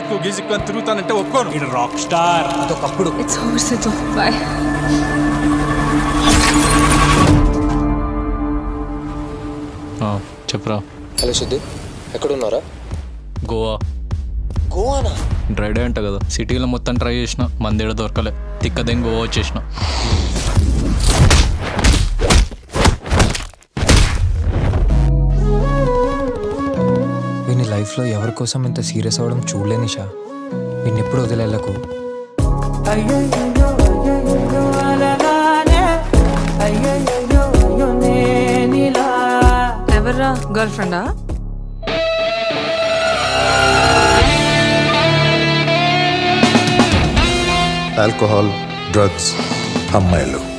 music గీజిక్ అని తిరుగుతానంటే ఒప్పుకోను ఇది రాక్ స్టార్ అదొకప్పుడు ఇట్స్ ఓవర్ సిద్ధు బాయ్ చెప్పరా హలో సిద్ధు ఎక్కడున్నారా గోవా గోవానా డ్రై డే అంట కదా సిటీలో మొత్తం ట్రై చేసిన మందేడ దొరకలే తిక్కదేం గోవా వచ్చేసిన వీని లైఫ్లో ఎవరి కోసం ఇంత సీరియస్ అవ్వడం చూడలే నిషా వీడిని ఎప్పుడు వదిలేళ్ళకు ఎవర్రా గర్ల్ ఫ్రెండా ఆల్కహాల్ డ్రగ్స్ అమ్మాయిలు